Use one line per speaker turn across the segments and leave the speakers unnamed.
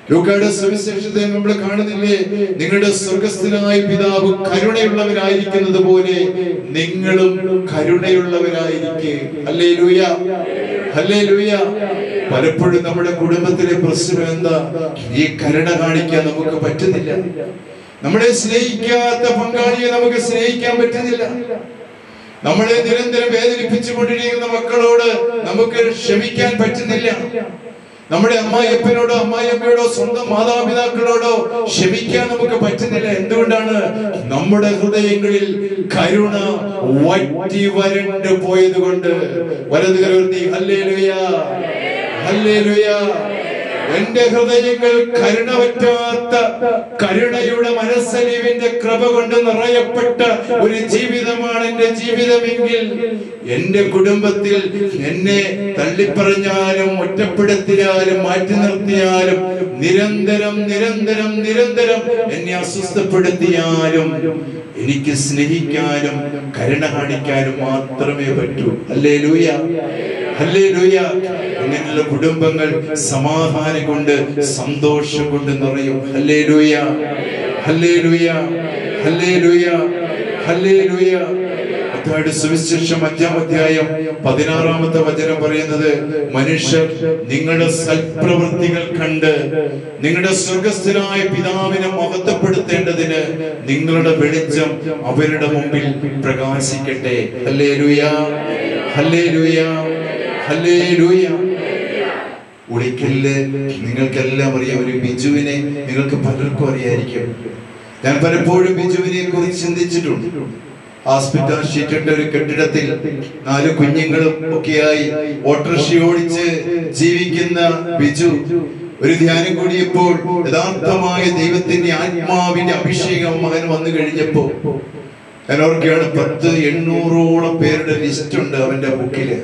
ലൂക്കായുടെ സുവിശേഷത്തെ നമ്മൾ കാണുന്നില്ലേ നിങ്ങളുടെ സ്വർഗസ്ഥനായ പിതാവ് കരുണയുള്ളവരായിരിക്കുന്നത് പോലെ നിങ്ങളും കരുണയുള്ളവരായിരിക്കെ അല്ലേ ലൂയ അല്ലേ ലൂയ പലപ്പോഴും നമ്മുടെ കുടുംബത്തിലെ പ്രശ്നം എന്താ ഈ കരുണ കാണിക്കാൻ നമുക്ക് പറ്റുന്നില്ല നമ്മളെ സ്നേഹിക്കാത്ത പങ്കാളിയെ നമുക്ക് സ്നേഹിക്കാൻ പറ്റുന്നില്ല നമ്മളെ നിരന്തരം വേദനിപ്പിച്ചുകൊണ്ടിരിക്കുന്ന മക്കളോട് നമുക്ക് ക്ഷമിക്കാൻ പറ്റുന്നില്ല നമ്മുടെ അമ്മായിയപ്പനോടോ അമ്മായിയമ്മയോടോ സ്വന്തം മാതാപിതാക്കളോടോ ക്ഷമിക്കാൻ നമുക്ക് പറ്റുന്നില്ല എന്തുകൊണ്ടാണ് നമ്മുടെ ഹൃദയങ്ങളിൽ കരുണ വറ്റി വരണ്ട് പോയത് കൊണ്ട് വലത് കരുതി ഹല്ലേലൂയ ഹല്ലേലൂയ എന്റെ ഹൃദയങ്ങൾ കരുണ പറ്റാത്ത കരുണയുടെ മനസ്സലിവിന്റെ കൃപ കൊണ്ട് നിറയപ്പെട്ട ഒരു ജീവിതമാണ് എന്റെ ജീവിതമെങ്കിൽ എന്റെ കുടുംബത്തിൽ എന്നെ തള്ളിപ്പറഞ്ഞാലും ഒറ്റപ്പെടുത്തിയാലും മാറ്റി നിർത്തിയാലും നിരന്തരം നിരന്തരം നിരന്തരം എന്നെ അസ്വസ്ഥപ്പെടുത്തിയാലും എനിക്ക് സ്നേഹിക്കാനും കരുണ കാണിക്കാനും മാത്രമേ പറ്റൂ അല്ലേ ലൂയ ഹല്ലേലൂയ അങ്ങനെയുള്ള കുടുംബങ്ങൾ സമാധാനം കൊണ്ട് സന്തോഷം കൊണ്ട് നിറയും ഹല്ലേലൂയ ഹല്ലേലൂയ ഹല്ലേലൂയ ഹല്ലേലൂയ മത്തായിയുടെ സുവിശേഷം അഞ്ചാം അധ്യായം പതിനാറാമത്തെ വചനം പറയുന്നത് മനുഷ്യർ നിങ്ങളുടെ സൽപ്രവൃത്തികൾ കണ്ട് നിങ്ങളുടെ സ്വർഗസ്ഥനായ പിതാവിനെ മഹത്വപ്പെടുത്തേണ്ടതിന് നിങ്ങളുടെ വെളിച്ചം അവരുടെ മുമ്പിൽ പ്രകാശിക്കട്ടെ ഹല്ലേലൂയ ഹല്ലേലൂയ ഹല്ലേലൂയ ഒരിക്കല് നിങ്ങൾക്കെല്ലാം അറിയാം ഒരു ബിജുവിനെ നിങ്ങൾക്ക് പലർക്കും അറിയായിരിക്കും ഞാൻ പലപ്പോഴും ബിജുവിനെ കുറിച്ച് ചിന്തിച്ചിട്ടുണ്ട് ഹോസ്പിറ്റൽ ഷീറ്റിട്ട ഒരു കെട്ടിടത്തിൽ നാല് കുഞ്ഞുങ്ങളും ഒക്കെയായി ഓട്ടോറിക്ഷ ഓടിച്ച് ജീവിക്കുന്ന ബിജു ഒരു ധ്യാനം കൂടിയപ്പോൾ യഥാർത്ഥമായ ദൈവത്തിന്റെ ആത്മാവിന്റെ അഭിഷേകം മകൻ വന്നു കഴിഞ്ഞപ്പോ ഞാൻ ഓർക്കുകയാണ് പത്ത് എണ്ണൂറോളം പേരുടെ ലിസ്റ്റ് ഉണ്ട് അവന്റെ ബുക്കില്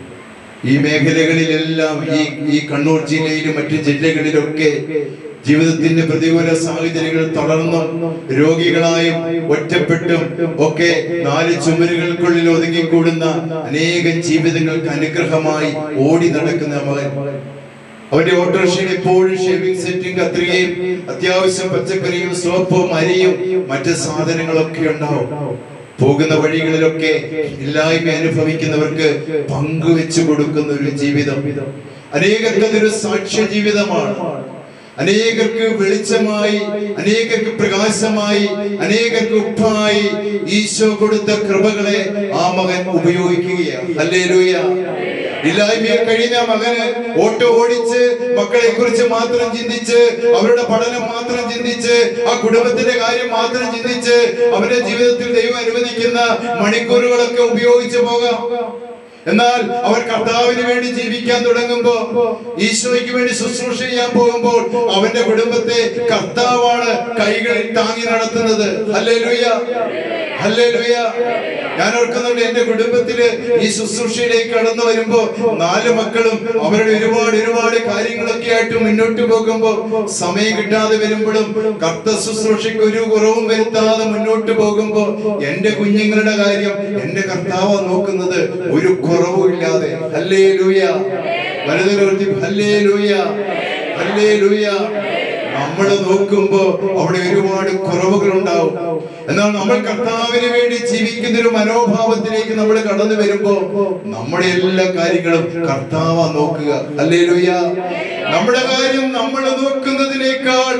ഈ മേഖലകളിലെല്ലാം ഈ ഈ കണ്ണൂർ ജില്ലയിലും മറ്റു ജില്ലകളിലൊക്കെ ജീവിതത്തിന്റെ പ്രതികൂല സാഹചര്യങ്ങൾ തളർന്നും രോഗികളായും ഒറ്റപ്പെട്ടും ഒക്കെ നാല് ചുമരുകൾക്കുള്ളിൽ ഒതുങ്ങിക്കൂടുന്ന അനേകം ജീവിതങ്ങൾക്ക് അനുഗ്രഹമായി ഓടി നടക്കുന്ന മകൻ അവന്റെ ഓട്ടോറിക്ഷയിൽ എപ്പോഴും ഷേവിംഗ് സെറ്റും കത്രികയും അത്യാവശ്യം പച്ചക്കറിയും സോപ്പും അരിയും മറ്റ് സാധനങ്ങളൊക്കെ ഉണ്ടാവും പോകുന്ന വഴികളിലൊക്കെ ഇല്ലായ്മ അനുഭവിക്കുന്നവർക്ക് പങ്കുവെച്ചു കൊടുക്കുന്ന ഒരു ജീവിതം അനേകർക്ക് അതൊരു സാക്ഷ്യ ജീവിതമാണ് അനേകർക്ക് വെളിച്ചമായി അനേകർക്ക് പ്രകാശമായി അനേകർക്ക് ഉപ്പായി ഈശോ കൊടുത്ത കൃപകളെ ആ മകൻ ഉപയോഗിക്കുകയാണ് അല്ലേലൂയ ഇല്ലായ്മയിൽ കഴിയുന്ന മകന് ഓട്ടോ ഓടിച്ച് മക്കളെ കുറിച്ച് മാത്രം ചിന്തിച്ച് അവരുടെ പഠനം മാത്രം ചിന്തിച്ച് ആ കുടുംബത്തിന്റെ കാര്യം മാത്രം ചിന്തിച്ച് അവന്റെ ജീവിതത്തിൽ ദൈവം അനുവദിക്കുന്ന മണിക്കൂറുകളൊക്കെ ഉപയോഗിച്ച് പോകാം എന്നാൽ അവർ കർത്താവിന് വേണ്ടി ജീവിക്കാൻ തുടങ്ങുമ്പോ ഈശോയ്ക്ക് വേണ്ടി ശുശ്രൂഷ ചെയ്യാൻ പോകുമ്പോൾ അവന്റെ കുടുംബത്തെ കർത്താവാണ് കൈകളിൽ താങ്ങി നടത്തുന്നത് അല്ലേ ലൂയ അല്ലേ ലൂയ ഞാൻ ഓർക്കുന്നുണ്ട് എന്റെ കുടുംബത്തില് ഈ ശുശ്രൂഷയിലേക്ക് കടന്നു വരുമ്പോ നാല് മക്കളും അവരുടെ ഒരുപാട് ഒരുപാട് കാര്യങ്ങളൊക്കെ ആയിട്ട് മുന്നോട്ട് പോകുമ്പോ സമയം കിട്ടാതെ വരുമ്പോഴും കർത്ത ശുശ്രൂഷയ്ക്ക് ഒരു കുറവും വരുത്താതെ മുന്നോട്ട് പോകുമ്പോ എന്റെ കുഞ്ഞുങ്ങളുടെ കാര്യം എന്റെ കർത്താവ് നോക്കുന്നത് ഒരു കുറവും ഇല്ലാതെ ഹല്ലേ ലൂയ വലുതൊരു ഹല്ലേ ലൂയ ഹല്ലേ ലൂയ നമ്മൾ നോക്കുമ്പോ അവിടെ ഒരുപാട് കുറവുകൾ ഉണ്ടാവും എന്നാൽ നമ്മൾ കർത്താവിന് വേണ്ടി ജീവിക്കുന്ന ഒരു മനോഭാവത്തിലേക്ക് നമ്മൾ കടന്നു വരുമ്പോ നമ്മുടെ എല്ലാ കാര്യങ്ങളും കർത്താവ നോക്കുക അല്ലേ ലൂയ നമ്മുടെ കാര്യം നമ്മൾ നോക്കുന്നതിനേക്കാൾ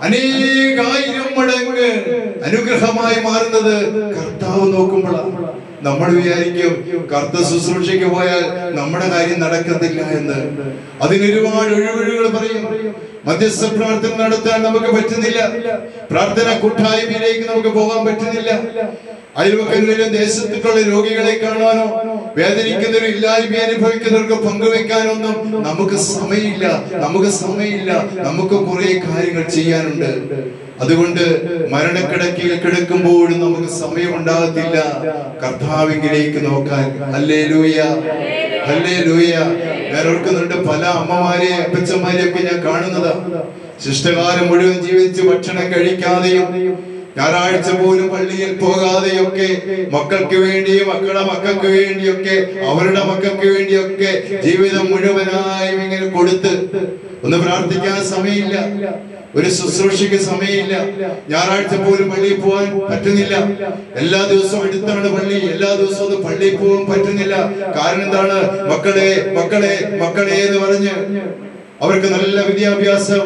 അനേകായിരം മടങ്ങ് അനുഗ്രഹമായി മാറുന്നത് കർത്താവ് നോക്കുമ്പോഴാണ് നമ്മൾ വിചാരിക്കും കർത്ത ശുശ്രൂഷയ്ക്ക് പോയാൽ നമ്മുടെ കാര്യം നടക്കത്തില്ല എന്ന് അതിന് ഒരുപാട് ഒഴിവൊഴികൾ പറയും മധ്യസ്ഥ പ്രാർത്ഥന നടത്താൻ നമുക്ക് പറ്റുന്നില്ല പ്രാർത്ഥന കൂട്ടായ്മയിലേക്ക് നമുക്ക് പോകാൻ പറ്റുന്നില്ല അയൽവക്കങ്ങളിലും ദേശത്തുള്ള രോഗികളെ കാണാനോ വേദനിക്കുന്നവരും ഇല്ലായ്മ അനുഭവിക്കുന്നവർക്ക് പങ്കുവെക്കാനൊന്നും നമുക്ക് സമയമില്ല നമുക്ക് സമയമില്ല നമുക്ക് കുറെ കാര്യങ്ങൾ ചെയ്യാനുണ്ട് അതുകൊണ്ട് മരണക്കിടക്കയിൽ കിടക്കുമ്പോഴും നമുക്ക് സമയം ഉണ്ടാകത്തില്ല കർത്താവിങ്കിലേക്ക് നോക്കാൻ അല്ലേ ലൂയ അല്ലേ ലൂയ ഞാൻ ഓർക്കുന്നുണ്ട് പല അമ്മമാരെ അപ്പച്ചന്മാരെ ഒക്കെ ഞാൻ കാണുന്നതാ ശിഷ്ടകാലം മുഴുവൻ ജീവിച്ച് ഭക്ഷണം കഴിക്കാതെയും ഞായറാഴ്ച പോലും പള്ളിയിൽ പോകാതെയൊക്കെ മക്കൾക്ക് വേണ്ടി മക്കളുടെ മക്കൾക്ക് വേണ്ടിയൊക്കെ അവരുടെ മക്കൾക്ക് വേണ്ടിയൊക്കെ ജീവിതം മുഴുവനായും ഇങ്ങനെ കൊടുത്ത് ഒന്ന് പ്രാർത്ഥിക്കാൻ സമയമില്ല ഒരു ശുശ്രൂഷയ്ക്ക് സമയമില്ല ഞായറാഴ്ച പോലും പള്ളിയിൽ പോകാൻ പറ്റുന്നില്ല എല്ലാ ദിവസവും അടുത്താണ് പള്ളി എല്ലാ ദിവസവും അത് പള്ളിയിൽ പോകാൻ പറ്റുന്നില്ല കാരണം എന്താണ് മക്കളെ മക്കളെ മക്കളെ എന്ന് പറഞ്ഞ് അവർക്ക് നല്ല വിദ്യാഭ്യാസം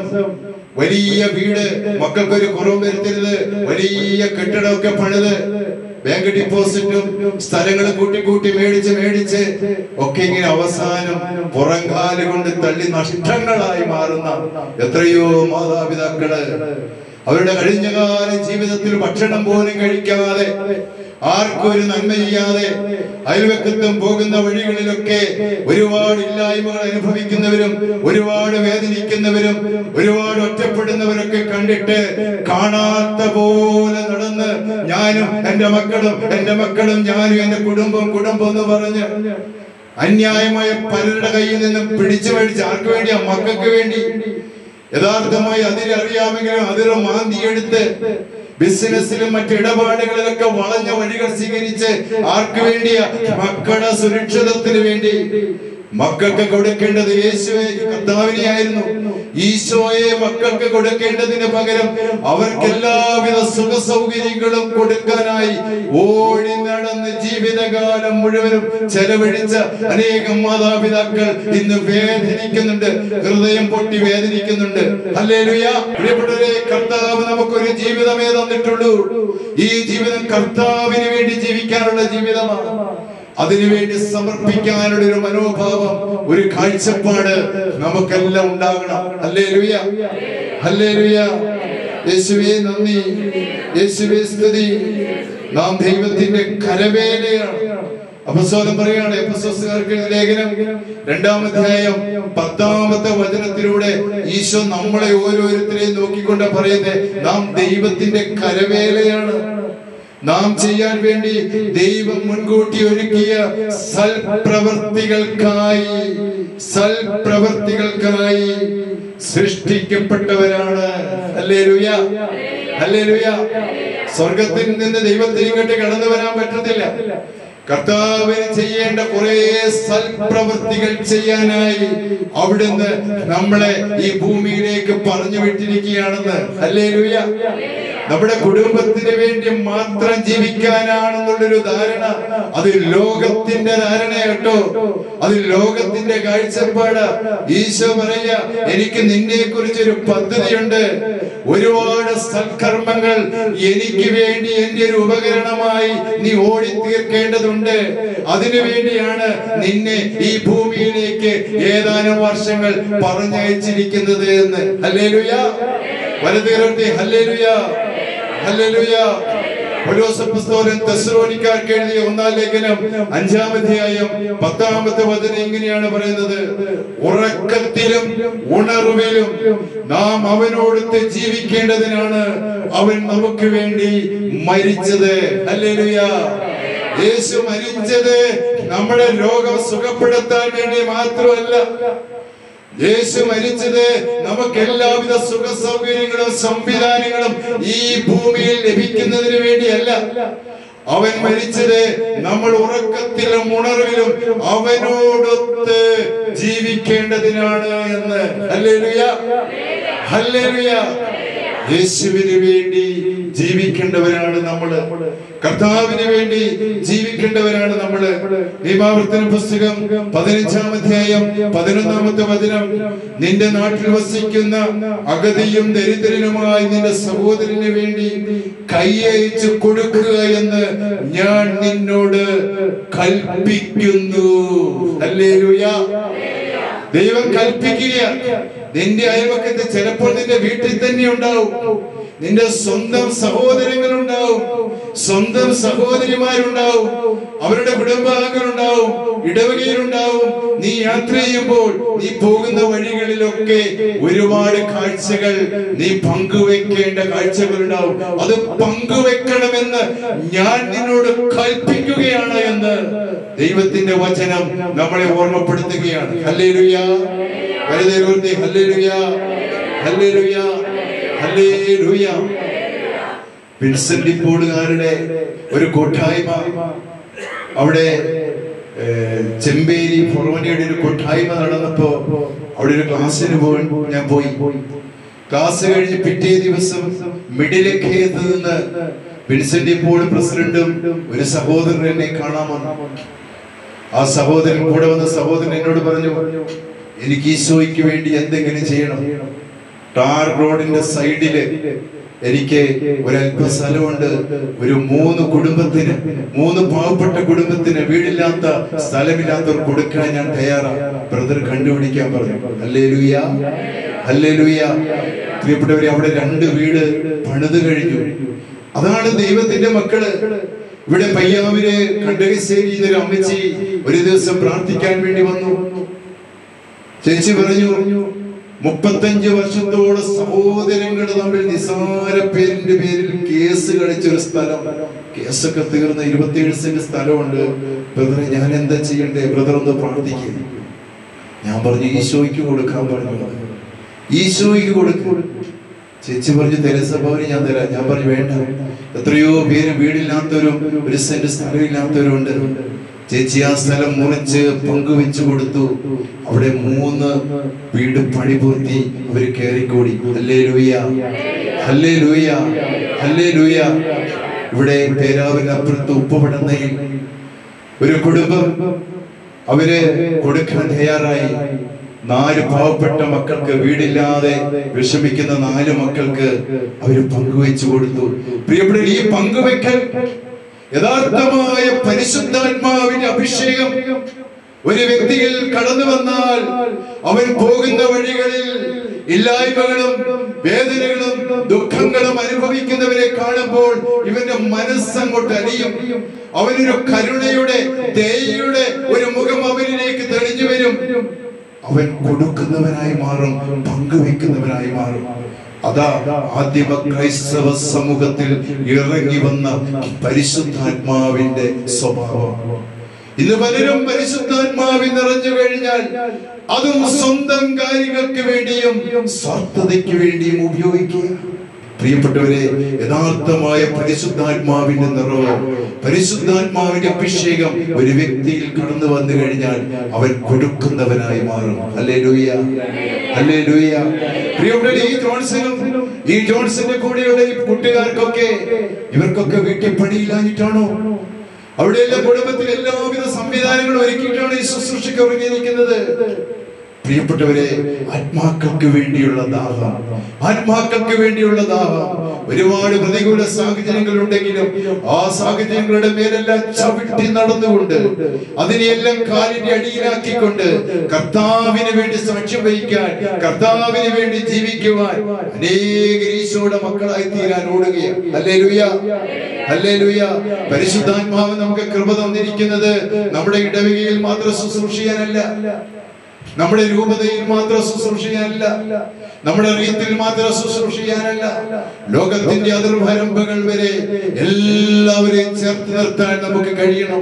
വലിയ വീട് മക്കൾക്ക് ഒരു കുറവ് വരുത്തരുത് വലിയ കെട്ടിടമൊക്കെ പണിത് ബാങ്ക് ഡിപ്പോസിറ്റും സ്ഥലങ്ങൾ കൂട്ടി കൂട്ടി മേടിച്ച് മേടിച്ച് ഒക്കെ ഇങ്ങനെ അവസാനം പുറംകാല് കൊണ്ട് തള്ളി നഷ്ടങ്ങളായി മാറുന്ന എത്രയോ മാതാപിതാക്കള് അവരുടെ കഴിഞ്ഞകാല ജീവിതത്തിൽ ഭക്ഷണം പോലും കഴിക്കാതെ ആർക്കും ഒരു നന്മ ചെയ്യാതെ അയൽവക്കത്തും പോകുന്ന വഴികളിലൊക്കെ ഒരുപാട് ഇല്ലായ്മകൾ അനുഭവിക്കുന്നവരും ഒരുപാട് വേദനിക്കുന്നവരും ഒരുപാട് ഒറ്റപ്പെടുന്നവരൊക്കെ കണ്ടിട്ട് കാണാത്ത പോലെ നടന്ന് ഞാനും എന്റെ മക്കളും എന്റെ മക്കളും ഞാനും എന്റെ കുടുംബം കുടുംബം എന്ന് പറഞ്ഞ് അന്യായമായ പലരുടെ കയ്യിൽ നിന്നും പിടിച്ചു മേടിച്ച് ആർക്ക് വേണ്ടിയാ മക്കൾക്ക് വേണ്ടി യഥാർത്ഥമായി അതിലറിയാമെങ്കിലും അതിൽ മാന്തിയെടുത്ത് ബിസിനസ്സിലും മറ്റ് ഇടപാടുകളിലൊക്കെ വളഞ്ഞ വഴികൾ സ്വീകരിച്ച് ആർക്ക് വേണ്ടിയാ മക്കളുടെ സുരക്ഷിതത്തിന് വേണ്ടി മക്കൾക്ക് കൊടുക്കേണ്ടത് യേശുവെ കർത്താവിനെ ആയിരുന്നു ഈശോയെ മക്കൾക്ക് കൊടുക്കേണ്ടതിന് പകരം അവർക്ക് എല്ലാവിധ സുഖ സൗകര്യങ്ങളും കൊടുക്കാനായി ഓടി നടന്ന് ജീവിതകാലം മുഴുവനും ചെലവഴിച്ച അനേകം മാതാപിതാക്കൾ ഇന്ന് വേദനിക്കുന്നുണ്ട് ഹൃദയം പൊട്ടി വേദനിക്കുന്നുണ്ട് ഹല്ലേലൂയ പ്രിയപ്പെട്ടവരെ കർത്താവ് നമുക്കൊരു ജീവിതമേ തന്നിട്ടുള്ളൂ ഈ ജീവിതം കർത്താവിന് വേണ്ടി ജീവിക്കാനുള്ള ജീവിതമാണ് അതിനുവേണ്ടി സമർപ്പിക്കാനുള്ള ഒരു മനോഭാവം ഒരു കാഴ്ചപ്പാട് നമുക്കെല്ലാം ഉണ്ടാകണം അല്ലേ ലുയ അല്ലേ ലുയ യേശുവേ നന്ദി യേശുവേ സ്തുതി നാം ദൈവത്തിന്റെ കരവേലയാണ് അപസ്വലം പറയാണ് എപ്പസോസുകാർക്ക് ലേഖനം രണ്ടാമധ്യായം പത്താമത്തെ വചനത്തിലൂടെ ഈശോ നമ്മളെ ഓരോരുത്തരെയും നോക്കിക്കൊണ്ട് പറയുന്നത് നാം ദൈവത്തിന്റെ കരവേലയാണ് നാം ചെയ്യാൻ വേണ്ടി ദൈവം മുൻകൂട്ടി ഒരുക്കിയ സൽപ്രവർത്തികൾക്കായി സൽപ്രവർത്തികൾക്കായി സൃഷ്ടിക്കപ്പെട്ടവരാണ് അല്ലേലുയ അല്ലേലുയ സ്വർഗത്തിൽ നിന്ന് ദൈവത്തിന് ഇങ്ങോട്ട് കടന്നു വരാൻ പറ്റത്തില്ല കർത്താവിന് ചെയ്യേണ്ട കുറെ സൽപ്രവൃത്തികൾ ചെയ്യാനായി അവിടുന്ന് നമ്മളെ ഈ ഭൂമിയിലേക്ക് പറഞ്ഞു വിട്ടിരിക്കുകയാണെന്ന് അല്ലേ നമ്മുടെ കുടുംബത്തിന് വേണ്ടി മാത്രം ജീവിക്കാനാണെന്നുള്ളൊരു ധാരണ അത് ലോകത്തിന്റെ ധാരണ കേട്ടോ അത് ലോകത്തിന്റെ കാഴ്ചപ്പാട് ഈശോ പറയാ എനിക്ക് നിന്നെ കുറിച്ചൊരു പദ്ധതിയുണ്ട് ഒരുപാട് സൽക്കർമ്മങ്ങൾ എനിക്ക് വേണ്ടി എന്റെ ഒരു ഉപകരണമായി നീ ഓടി തീർക്കേണ്ടതുണ്ട് അതിനു വേണ്ടിയാണ് നിന്നെ ഈ ഭൂമിയിലേക്ക് ഏതാനും വർഷങ്ങൾ പറഞ്ഞയച്ചിരിക്കുന്നത് എന്ന് ഹല്ലേലൂയ വലതുകരത്തെ ഹല്ലേലൂയ ഹല്ലേലൂയ പൗലോസപ്പസ്തോലൻ തെസ്സലോനിക്കാർക്ക് എഴുതിയ ഒന്നാം ലേഖനം അഞ്ചാമധ്യായം പത്താമത്തെ വചനം ഇങ്ങനെയാണ് പറയുന്നത് ഉറക്കത്തിലും ഉണർവിലും നാം അവനോടൊത്ത് ജീവിക്കേണ്ടതിനാണ് അവൻ നമുക്ക് വേണ്ടി മരിച്ചത് ഹല്ലേലൂയ യേശു മരിച്ചത് നമ്മുടെ രോഗം സുഖപ്പെടുത്താൻ വേണ്ടി മാത്രമല്ല യേശു മരിച്ചത് നമുക്ക് എല്ലാവിധ സുഖ സൗകര്യങ്ങളും സംവിധാനങ്ങളും ഈ ഭൂമിയിൽ ലഭിക്കുന്നതിന് വേണ്ടിയല്ല അവൻ മരിച്ചത് നമ്മൾ ഉറക്കത്തിലും ഉണർവിലും അവനോടൊത്ത് ജീവിക്കേണ്ടതിനാണ് എന്ന് ഹല്ലേലൂയ ഹല്ലേലൂയ യേശുവിന് വേണ്ടി ജീവിക്കേണ്ടവരാണ് നമ്മള് കർത്താവിന് വേണ്ടി ജീവിക്കേണ്ടവരാണ് നമ്മള് നിയമാവർത്തന പുസ്തകം പതിനഞ്ചാം അധ്യായം പതിനൊന്നാമത്തെ വചനം നിന്റെ നാട്ടിൽ വസിക്കുന്ന അഗതിയും ദരിദ്രനുമായി നിന്റെ സഹോദരന് വേണ്ടി കൈയയച്ച് കൊടുക്കുക എന്ന് ഞാൻ നിന്നോട് കൽപ്പിക്കുന്നു ഹല്ലേലൂയ ദൈവം കൽപ്പിക്കുക നിന്റെ അയൽവക്കത്ത് ചിലപ്പോൾ നിന്റെ വീട്ടിൽ തന്നെ ഉണ്ടാവും നിന്റെ സ്വന്തം സഹോദരങ്ങളുണ്ടാവും സ്വന്തം സഹോദരിമാരുണ്ടാവും അവരുടെ കുടുംബാംഗങ്ങളുണ്ടാവും ഇടവകയിലുണ്ടാവും നീ യാത്ര ചെയ്യുമ്പോൾ നീ പോകുന്ന വഴികളിലൊക്കെ ഒരുപാട് കാഴ്ചകൾ നീ പങ്കുവെക്കേണ്ട കാഴ്ചകളുണ്ടാവും അത് പങ്കുവെക്കണമെന്ന് ഞാൻ നിന്നോട് കൽപ്പിക്കുകയാണ് എന്ന് ദൈവത്തിന്റെ വചനം നമ്മളെ ഓർമ്മപ്പെടുത്തുകയാണ് hallelujah hallelujah hallelujah hallelujah hallelujah Vincent പോളുകാരുടെ ഒരു കൂട്ടായ്മ അവിടെ ഏഹ്, ചെമ്പേരി ഫൊറോനയുടെ ഒരു കൂട്ടായ്മ നടന്നപ്പോ അവിടെ ഒരു ക്ലാസ്സിന് പോയി ഞാൻ പോയി ക്ലാസ് കഴിഞ്ഞ് പിറ്റേ ദിവസം മിഡിലക്കേത്ത് നിന്ന് വിൻസെന്റ് പോൾ പ്രസിഡന്റും ഒരു സഹോദരൻ എന്നെ കാണാൻ വന്നു ആ സഹോദരൻ കൂടെ വന്ന സഹോദരൻ എന്നോട് പറഞ്ഞു എനിക്ക് ഈശോയ്ക്ക് വേണ്ടി എന്തെങ്കിലും ചെയ്യണം ടാർ റോഡിന്റെ സൈഡില് എനിക്ക് ഒരല്പ സ്ഥലമുണ്ട് ഒരു മൂന്ന് കുടുംബത്തിന് മൂന്ന് പാവപ്പെട്ട കുടുംബത്തിന് വീടില്ലാത്ത സ്ഥലമില്ലാത്തവർ കൊടുക്കാൻ ഞാൻ തയ്യാറാണ് ബ്രദർ കണ്ടുപിടിക്കാൻ പറഞ്ഞു അല്ലേ ലൂയ അല്ലേ ലൂയ പ്രിയപ്പെട്ടവരെ അവിടെ രണ്ട് വീട് പണിത് കഴിഞ്ഞു അതാണ് ദൈവത്തിന്റെ മക്കള് ഇവിടെ പയ്യാവിന് കണ്ടകശ്ശേരി ഒരു അമ്മച്ചി ഒരു ദിവസം പ്രാർത്ഥിക്കാൻ വേണ്ടി വന്നു ചേച്ചി പറഞ്ഞു മുപ്പത്തഞ്ച് വർഷത്തോളം സഹോദരങ്ങൾ തമ്മിൽ നിസാര പേരിന്റെ പേരിൽ കേസ് കളിച്ചൊരു സ്ഥലം കേസൊക്കെ തീർന്ന ഇരുപത്തിയേഴ് സെന്റ് സ്ഥലമുണ്ട് ബ്രദറെ ഞാൻ എന്താ ചെയ്യണ്ടേ ബ്രദർ ഒന്ന് പ്രാർത്ഥിക്കുക ഞാൻ പറഞ്ഞു ഈശോയ്ക്ക് കൊടുക്കാൻ പറഞ്ഞു ഈശോയ്ക്ക് കൊടുക്കും ചേച്ചി പറഞ്ഞു തെരേസ ഭവന് ഞാൻ തരാം ഞാൻ പറഞ്ഞു വേണ്ട എത്രയോ പേര് വീടില്ലാത്തവരും ഒരു സെന്റ് സ്ഥലമില്ലാത്തവരും ഉണ്ട് ചേച്ചി ആ സ്ഥലം മുറിച്ച് പങ്കുവെച്ചു കൊടുത്തു അവിടെ മൂന്ന് വീട് പണി പൂർത്തി അവര് കയറിക്കൂടി അല്ലേ ലൂയ അല്ലേ ലൂയ അല്ലേ ലൂയ ഇവിടെ പേരാവിനപ്പുറത്ത് ഉപ്പുപടന്നയിൽ ഒരു കുടുംബം അവര് കൊടുക്കാൻ തയ്യാറായി നാല് പാവപ്പെട്ട മക്കൾക്ക് വീടില്ലാതെ വിഷമിക്കുന്ന നാല് മക്കൾക്ക് അവര് പങ്കുവെച്ചു കൊടുത്തു പ്രിയപ്പെട്ട ഈ പങ്കുവെക്കൽ യഥാർത്ഥമായ പരിശുദ്ധാത്മാവിന്റെ അഭിഷേകം ഒരു വ്യക്തിയിൽ കടന്നു വന്നാൽ അവൻ പോകുന്ന വഴികളിൽ ഇല്ലായ്മകളും വേദനകളും ദുഃഖങ്ങളും അനുഭവിക്കുന്നവരെ കാണുമ്പോൾ ഇവന്റെ മനസ്സങ്ങോട്ട് അലിയും അവനൊരു കരുണയുടെ ദയയുടെ ഒരു മുഖം അവനിലേക്ക് തെളിഞ്ഞു വരും അവൻ കൊടുക്കുന്നവനായി മാറും പങ്കുവെക്കുന്നവനായി മാറും അതാ ആദ്യമ ക്രൈസ്തവ സമൂഹത്തിൽ ഇറങ്ങി വന്ന പരിശുദ്ധാത്മാവിന്റെ സ്വഭാവം ഇന്ന് പലരും പരിശുദ്ധാത്മാവിൽ നിറഞ്ഞു കഴിഞ്ഞാൽ അതും സ്വന്തം കാര്യങ്ങൾക്ക് വേണ്ടിയും സ്വാർത്ഥതയ്ക്ക് വേണ്ടിയും ഉപയോഗിക്കുക പ്രിയപ്പെട്ടവരെ യഥാർത്ഥമായ പരിശുദ്ധാത്മാവിന്റെ നിറവ് പരിശുദ്ധാത്മാവിന്റെ അഭിഷേകം ഒരു വ്യക്തിയിൽ കടന്നു വന്നു കഴിഞ്ഞാൽ അവൻ കൊടുക്കുന്നവനായി മാറും അല്ലേ ലൂയ അല്ലേ ലൂയ പ്രിയപ്പെട്ട ഈ ജോൺസനും ഈ ജോൺസന്റെ കൂടെയുള്ള ഈ കൂട്ടുകാർക്കൊക്കെ ഇവർക്കൊക്കെ വീട്ടിൽ പണിയില്ലാഞ്ഞിട്ടാണോ അവിടെയെല്ലാം കുടുംബത്തിൽ എല്ലാവിധ സംവിധാനങ്ങളും ഒരുക്കിയിട്ടാണ് ഈ ശുശ്രൂഷയ്ക്ക് ഒരുങ്ങിയിരിക്കുന്നത് പ്രിയപ്പെട്ടവരെ ആത്മാക്കൾക്ക് വേണ്ടിയുള്ള ദാഹം ആത്മാക്കൾക്ക് വേണ്ടിയുള്ള ദാഹം ഒരുപാട് പ്രതികൂല സാഹചര്യങ്ങൾ ഉണ്ടെങ്കിലും ആ സാഹചര്യങ്ങളുടെ മേലെല്ലാം ചവിട്ടി നടന്നുകൊണ്ട് അതിനെയെല്ലാം കാലിന്റെ അടിയിലാക്കിക്കൊണ്ട് കർത്താവിന് വേണ്ടി സാക്ഷ്യം വഹിക്കാൻ കർത്താവിന് വേണ്ടി ജീവിക്കുവാൻ അനേക ഈശോയുടെ മക്കളായി തീരാൻ ഓടുകയാണ് അല്ലേ ലുയ അല്ലേ ലുയ പരിശുദ്ധാത്മാവ് നമുക്ക് കൃപ തന്നിരിക്കുന്നത് നമ്മുടെ ഇടവകയിൽ മാത്രം ശുശ്രൂഷിക്കാനല്ല നമ്മുടെ രൂപതയിൽ മാത്രം ശുശ്രൂഷിക്കാനല്ല നമ്മുടെ റീത്തിൽ മാത്രം ശുശ്രൂഷിക്കാനല്ല ലോകത്തിന്റെ അതിർവരമ്പുകൾ വരെ എല്ലാവരെയും ചേർത്ത് നിർത്താൻ നമുക്ക് കഴിയണം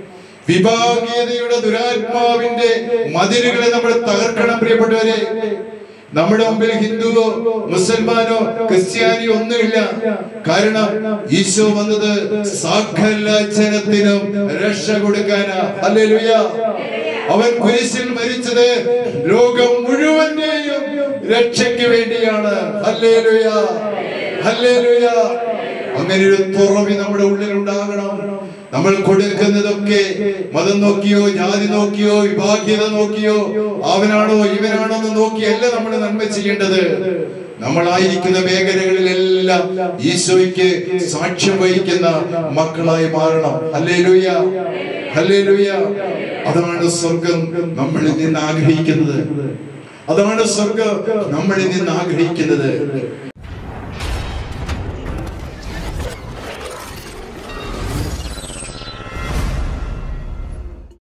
വിഭാഗീയതയുടെ ദുരാത്മാവിന്റെ മതിലുകളെ നമ്മൾ തകർക്കണം പ്രിയപ്പെട്ടവരെ നമ്മുടെ മുമ്പിൽ ഹിന്ദുവോ മുസൽമാനോ ക്രിസ്ത്യാനിയോ ഒന്നുമില്ല കാരണം ഈശോ വന്നത് സകല ജനത്തിനും രക്ഷ കൊടുക്കാനാ അല്ലേലുയ അവൻ കുരിശിൽ മരിച്ചത് ലോകം മുഴുവന്റെയും രക്ഷയ്ക്ക് വേണ്ടിയാണ് ഹല്ലേലൂയ ഹല്ലേലൂയ അങ്ങനെ ഒരു തുറവി നമ്മുടെ ഉള്ളിൽ ഉണ്ടാകണം നമ്മൾ കൊടുക്കുന്നതൊക്കെ മതം നോക്കിയോ ജാതി നോക്കിയോ വിഭാഗ്യത നോക്കിയോ അവനാണോ ഇവനാണോ എന്ന് നോക്കിയല്ല നമ്മൾ നന്മ ചെയ്യേണ്ടത് നമ്മളായിരിക്കുന്ന മേഖലകളിലെല്ലാം ഈശോയ്ക്ക് സാക്ഷ്യം വഹിക്കുന്ന മക്കളായി മാറണം അല്ലേ ലൂയ അല്ലേ ലൂയ അതാണ് സ്വർഗം നമ്മളിൽ നിന്ന് ആഗ്രഹിക്കുന്നത് അതാണ് സ്വർഗം നമ്മളിൽ നിന്ന് ആഗ്രഹിക്കുന്നത്